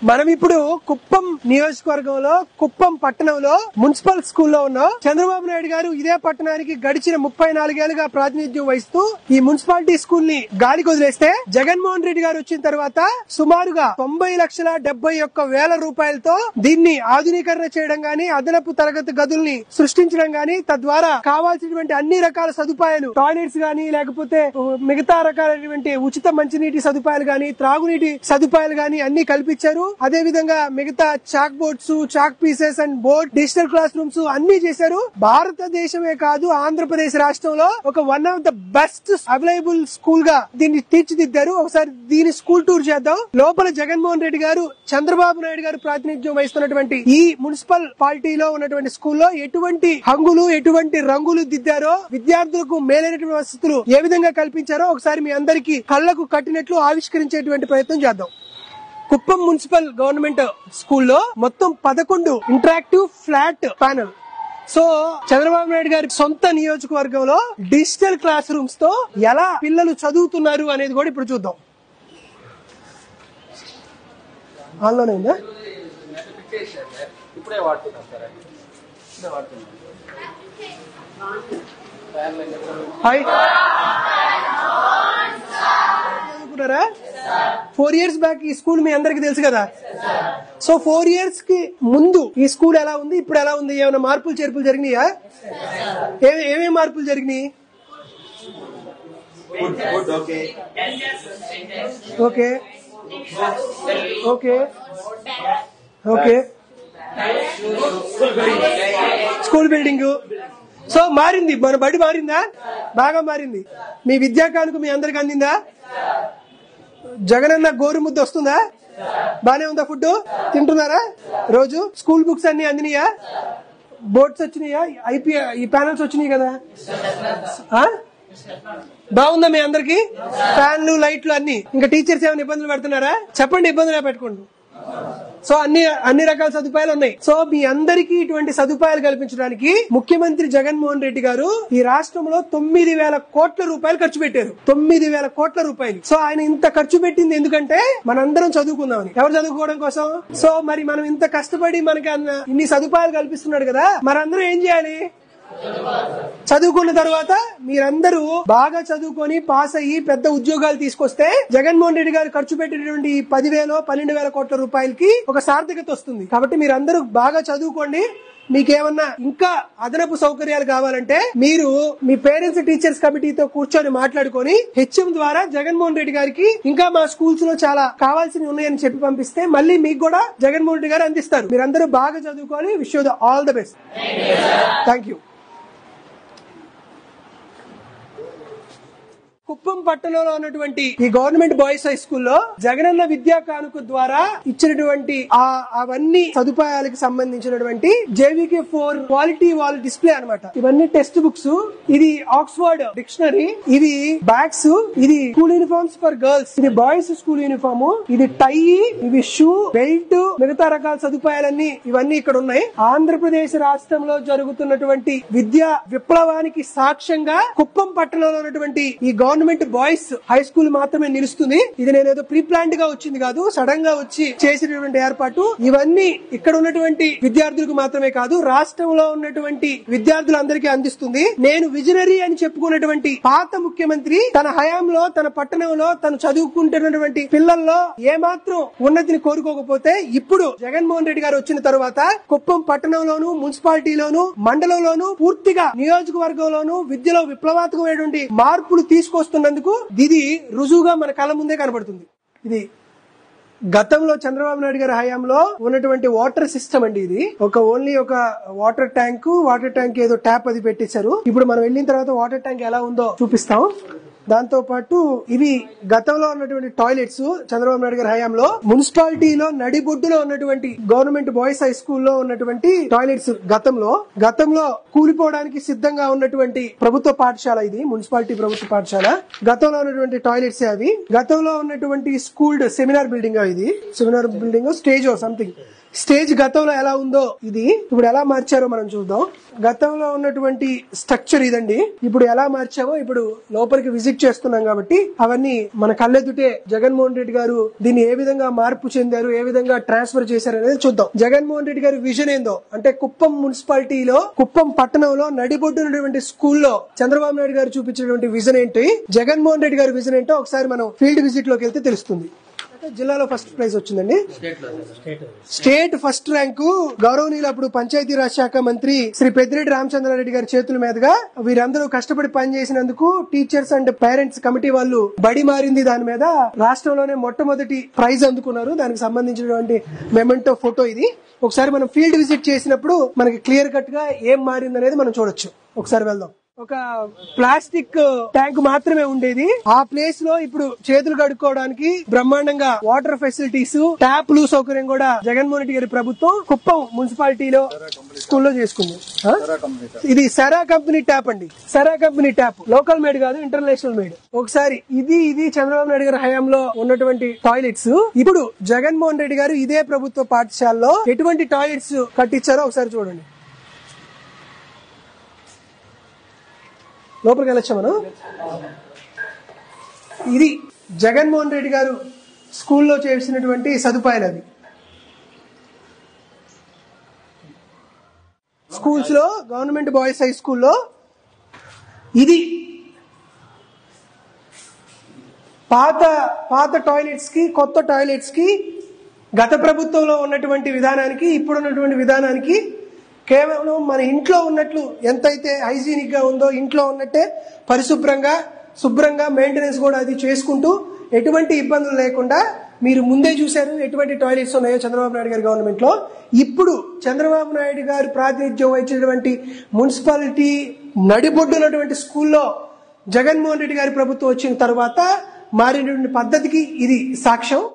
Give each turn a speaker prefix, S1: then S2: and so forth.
S1: మనం ఇప్పుడు కుప్పం నియోజకవర్గంలో కుప్పం పట్టణంలో మున్సిపల్ స్కూల్లో ఉన్నాం చంద్రబాబు నాయుడు గారు ఇదే పట్టణానికి గడిచిన ముప్పై నాలుగేళ్లుగా ప్రాతినిధ్యం వహిస్తూ ఈ మున్సిపాలిటీ స్కూల్ ని గాలికి వదిలేస్తే జగన్మోహన్ రెడ్డి గారు వచ్చిన తర్వాత సుమారుగా తొంభై లక్షల డెబ్బై ఒక్క వేల రూపాయలతో దీన్ని ఆధునీకరణ చేయడం గాని అదనపు తరగతి గదుల్ని సృష్టించడం గాని తద్వారా కావాల్సినటువంటి అన్ని రకాల సదుపాయాలు టాయిలెట్స్ గాని లేకపోతే ఉ, మిగతా రకాలైనటువంటి ఉచిత మంచినీటి సదుపాయాలు గాని త్రాగునీటి సదుపాయాలు గాని అన్ని కల్పించారు అదే విధంగా మిగతా chalk boards chalk pieces and board digital classrooms అన్ని చేశారు భారతదేశమే కాదు ఆంధ్రప్రదేశ్ రాష్ట్రంలో ఒక one of the best available school గా దీన్ని తీర్చిదిద్దారు ఒకసారి దీని స్కూల్ టూర్ చేద్దాం లోపల జగన్మోహన్ రెడ్డి గారు చంద్రబాబు నాయుడు గారు ప్రాతినిధ్యం వహిస్తున్నటువంటి ఈ మున్సిపల్ పార్టీలో ఉన్నటువంటి స్కూల్లో ఎటువంటి హంగులు ఎటువంటి రంగులు దిద్దారో విద్యార్థులకు మేలైనటువంటి వసతులు ఏ విధంగా కల్పించారో ఒకసారి మీ అందరికీ కళ్లకు కట్టినట్లు ఆవిష్కరించేటువంటి ప్రయత్నం చేద్దాం కుప్పం మున్సిపల్ గవర్నమెంట్ స్కూల్లో మొత్తం పదకొండు interactive flat panel so Chandrababu Naidu గారి సొంత నియోజకవర్గంలో డిజిటల్ క్లాస్ రూమ్స్ తో ఎలా పిల్లలు చదువుతున్నారు అనేది కూడా ఇప్పుడు చూద్దాం ఆన్లోనే ఉందా
S2: ఇప్పుడే వాడుతున్నాం సార్ ఇప్పుడే వాడుతున్నాం
S1: హాయ్ చదువుకున్నారా ఫోర్ ఇయర్స్ బ్యాక్ ఈ స్కూల్ మీ అందరికి తెలుసు కదా సో ఫోర్ ఇయర్స్ కి ముందు ఈ స్కూల్ ఎలా ఉంది ఇప్పుడు ఎలా ఉంది ఏమైనా మార్పులు చేర్పులు జరిగినాయా ఏ- ఏమేమి మార్పులు జరిగినాయి okay okay okay school building so మారింది మన బడి మారిందా బాగా మారింది మీ విద్యా కానుక మీ అందరికి అందిందా జగనన్న గోరు ముద్ద వస్తుందా బానే ఉందా ఫుడ్ తింటున్నారా రోజు స్కూల్ బుక్స్ అన్ని అందినాయా బోర్డ్స్ వచ్చినాయా ఐపీ ఈ ప్యానల్స్ వచ్చినాయి కదా ఆ? బాగుందా మీ అందరికి ఫ్యాన్లు లైట్లు అన్ని ఇంకా టీచర్స్ ఏమైనా ఇబ్బందులు పెడుతున్నారా చెప్పండి ఇబ్బందులు పెట్టుకోండి సో అన్ని అన్ని రకాల సదుపాయాలు ఉన్నాయి సో మీ అందరికీ ఇటువంటి సదుపాయాలు కల్పించడానికి ముఖ్యమంత్రి జగన్మోహన్ రెడ్డి గారు ఈ రాష్ట్రంలో తొమ్మిది వేల కోట్ల రూపాయలు ఖర్చు పెట్టారు తొమ్మిది వేల కోట్ల రూపాయలు సో ఆయన ఇంత ఖర్చు పెట్టింది ఎందుకంటే మనందరం చదువుకుందామని ఎవరు చదువుకోవడం కోసం సో మరి మనం ఇంత కష్టపడి మనకి అన్న ఇన్ని సదుపాయాలు కల్పిస్తున్నాడు కదా మనందరం ఏం చేయాలి చదువుకున్న తర్వాత మీరందరూ బాగా చదువుకొని పాస్ అయ్యి పెద్ద ఉద్యోగాలు తీసుకొస్తే జగన్మోహన్ రెడ్డి గారు ఖర్చు పెట్టినటువంటి ఈ పదివేలు పన్నెండు వేల కోట్ల రూపాయలకి ఒక సార్థకత వస్తుంది కాబట్టి మీరందరూ బాగా చదువుకోండి మీకేమన్నా ఇంకా అదనపు సౌకర్యాలు కావాలంటే మీరు మీ పేరెంట్స్ టీచర్స్ కమిటీతో కూర్చొని మాట్లాడుకొని హెచ్ఎం ద్వారా జగన్మోహన్ రెడ్డి గారికి ఇంకా మా స్కూల్స్ లో చాలా కావాల్సినవి ఉన్నాయని చెప్పి పంపిస్తే మళ్ళీ మీకు కూడా జగన్మోహన్ రెడ్డి గారు అందిస్తారు మీరందరూ బాగా చదువుకోవాలి wish you the all the best thank you Kuppam పట్టణంలో ఉన్నటువంటి ఈ గవర్నమెంట్ బాయ్స్ హై స్కూల్లో జగనన్న విద్యా కానుక ద్వారా ఇచ్చినటువంటి ఆ అవన్నీ సదుపాయాలకు సంబంధించినటువంటి JVK four quality wall display అన్నమాట ఇవన్నీ టెక్స్ట్ బుక్స్ ఇది ఆక్స్ఫర్డ్ డిక్షనరీ ఇది బ్యాగ్స్ ఇది స్కూల్ యూనిఫామ్స్ ఫర్ గర్ల్స్ ఇది బాయ్స్ స్కూల్ యూనిఫామ్ ఇది టై ఇవి షూ బెల్ట్ మిగతా రకాల సదుపాయాలన్నీ ఇవన్నీ ఇక్కడ ఉన్నాయి ఆంధ్రప్రదేశ్ రాష్ట్రంలో జరుగుతున్నటువంటి విద్యా విప్లవానికి సాక్ష్యంగా కుప్పం పట్టణంలో ఉన్నటువంటి ఈ గవర్నమెంట్ బాయ్స్ హై స్కూల్ మాత్రమే నిలుస్తుంది ఇది నేను ఏదో ప్రీ ప్లాంట్ గా వచ్చింది కాదు సడన్ గా వచ్చి చేసినటువంటి ఏర్పాటు ఇవన్నీ ఇక్కడ ఉన్నటువంటి విద్యార్థులకు మాత్రమే కాదు రాష్ట్రంలో ఉన్నటువంటి విద్యార్థులందరికీ అందిస్తుంది నేను విజనరీ అని చెప్పుకున్నటువంటి పాత ముఖ్యమంత్రి తన హయాంలో తన పట్టణంలో తను చదువుకుంటున్నటువంటి పిల్లల్లో ఏమాత్రం ఉన్నతిని కోరుకోకపోతే ఇప్పుడు జగన్మోహన్ రెడ్డి గారు వచ్చిన తర్వాత కుప్పం పట్టణంలోను మున్సిపాలిటీలోను మండలంలోను పూర్తిగా నియోజకవర్గంలోను విద్యలో విప్లవాత్మకమైనటువంటి మార్పులు తీసుకొస్తున్నందుకు ఇది రుజువుగా మన కళ్ళ ముందే కనబడుతుంది ఇది గతంలో చంద్రబాబు నాయుడు గారి హయాంలో ఉన్నటువంటి వాటర్ సిస్టమ్ అండి ఇది ఒక ఓన్లీ ఒక వాటర్ ట్యాంక్ వాటర్ ట్యాంక్ ఏదో ట్యాప్ అది పెట్టేశారు ఇప్పుడు మనం వెళ్ళిన తర్వాత వాటర్ ట్యాంక్ ఎలా ఉందో చూపిస్తాం దాంతో పాటు ఇవి గతంలో ఉన్నటువంటి టాయిలెట్స్ చంద్రబాబు నాయుడు గారి హయాంలో మున్సిపాలిటీలో నడిబొడ్డులో ఉన్నటువంటి గవర్నమెంట్ బాయ్స్ హై స్కూల్లో ఉన్నటువంటి టాయిలెట్స్ గతంలో గతంలో కూలిపోవడానికి సిద్ధంగా ఉన్నటువంటి ప్రభుత్వ పాఠశాల ఇది మున్సిపాలిటీ ప్రభుత్వ పాఠశాల గతంలో ఉన్నటువంటి టాయిలెట్స్ అవి గతంలో ఉన్నటువంటి స్కూల్ సెమినార్ బిల్డింగ్ ఇది seminar building stage something stage గతంలో ఎలా ఉందో ఇది ఇప్పుడు ఎలా మార్చారో మనం చూద్దాం గతంలో ఉన్నటువంటి స్ట్రక్చర్ ఇదండి ఇప్పుడు ఎలా మార్చామో ఇప్పుడు లోపలికి విజిట్ చేస్తున్నాం కాబట్టి అవన్నీ మన కళ్ళెదుటే జగన్మోహన్ రెడ్డి గారు దీన్ని ఏ విధంగా మార్పు చెందారు ఏ విధంగా ట్రాన్స్ఫర్ చేశారు అనేది చూద్దాం జగన్మోహన్ రెడ్డి గారి విజన్ ఏందో అంటే కుప్పం మున్సిపాలిటీలో కుప్పం పట్టణంలో నడిబొడ్డునటువంటి స్కూల్లో చంద్రబాబు నాయుడు గారు చూపించినటువంటి విజన్ ఏంటి జగన్మోహన్ రెడ్డి గారి విజన్ ఏంటో ఒకసారి మనం ఫీల్డ్ విజిట్ లోకి వెళ్తే తెలుస్తుంది జిల్లాలో ఫస్ట్ ప్రైజ్ వచ్చిందండి
S2: స్టేట్ లో స్టేట్
S1: స్టేట్ ఫస్ట్ ర్యాంకు గౌరవనీయులు అప్పుడు పంచాయతీరాజ్ శాఖ మంత్రి శ్రీ పెద్దిరెడ్డి రామచంద్రారెడ్డి గారి చేతుల మీదుగా వీరందరూ కష్టపడి పనిచేసినందుకు టీచర్స్ అండ్ పేరెంట్స్ కమిటీ వాళ్ళు బడి మారింది దాని మీద రాష్ట్రంలోనే మొట్టమొదటి ప్రైజ్ అందుకున్నారు దానికి సంబంధించినటువంటి మెమెంటో ఫోటో ఇది ఒకసారి మనం ఫీల్డ్ విజిట్ చేసినప్పుడు మనకి క్లియర్ కట్ గా ఏం మారింది అనేది మనం చూడొచ్చు ఒకసారి వెళ్దాం ఒక ప్లాస్టిక్ ట్యాంక్ మాత్రమే ఉండేది ఆ ప్లేస్ లో ఇప్పుడు చేతులు కడుక్కోవడానికి బ్రహ్మాండంగా వాటర్ ఫెసిలిటీస్ ట్యాప్లు సౌకర్యం కూడా జగన్మోహన్ రెడ్డి గారి ప్రభుత్వం కుప్పం మున్సిపాలిటీలో స్కూల్లో చేసుకుంది ఆ? ఇది సెరా కంపెనీ ట్యాప్ అండి Cera company tap local made కాదు ఇంటర్నేషనల్ మేడ్ ఒకసారి ఇది ఇది చంద్రబాబు నాయుడు గారి హయాంలో ఉన్నటువంటి టాయిలెట్స్ ఇప్పుడు జగన్మోహన్ రెడ్డి గారు ఇదే ప్రభుత్వ పాఠశాలలో ఎటువంటి టాయిలెట్స్ కట్టించారో ఒకసారి చూడండి లోపలికి వెళ్ళొచ్చా మనం ఇది జగన్మోహన్ రెడ్డి గారు స్కూల్లో చేసినటువంటి సదుపాయాలు అవి స్కూల్స్ లో గవర్నమెంట్ బాయ్స్ హై స్కూల్లో ఇది పాత పాత టాయిలెట్స్ కి కొత్త టాయిలెట్స్ కి గత ప్రభుత్వంలో ఉన్నటువంటి విధానానికి ఇప్పుడున్నటువంటి విధానానికి కేవలం మన ఇంట్లో ఉన్నట్లు ఎంతైతే హైజీనిక్ గా ఉందో ఇంట్లో ఉన్నట్టే పరిశుభ్రంగా శుభ్రంగా మెయింటెనెన్స్ కూడా అది చేసుకుంటూ ఎటువంటి ఇబ్బందులు లేకుండా మీరు ముందే చూశారు ఎటువంటి టాయిలెట్స్ ఉన్నాయో చంద్రబాబు నాయుడు గారి గవర్నమెంట్ లో ఇప్పుడు చంద్రబాబు నాయుడు గారు ప్రాతినిధ్యం వహించినటువంటి మున్సిపాలిటీ నడిబొడ్డునటువంటి స్కూల్లో జగన్మోహన్ రెడ్డి గారి ప్రభుత్వం వచ్చిన తర్వాత మారినటువంటి పద్ధతికి ఇది సాక్ష్యం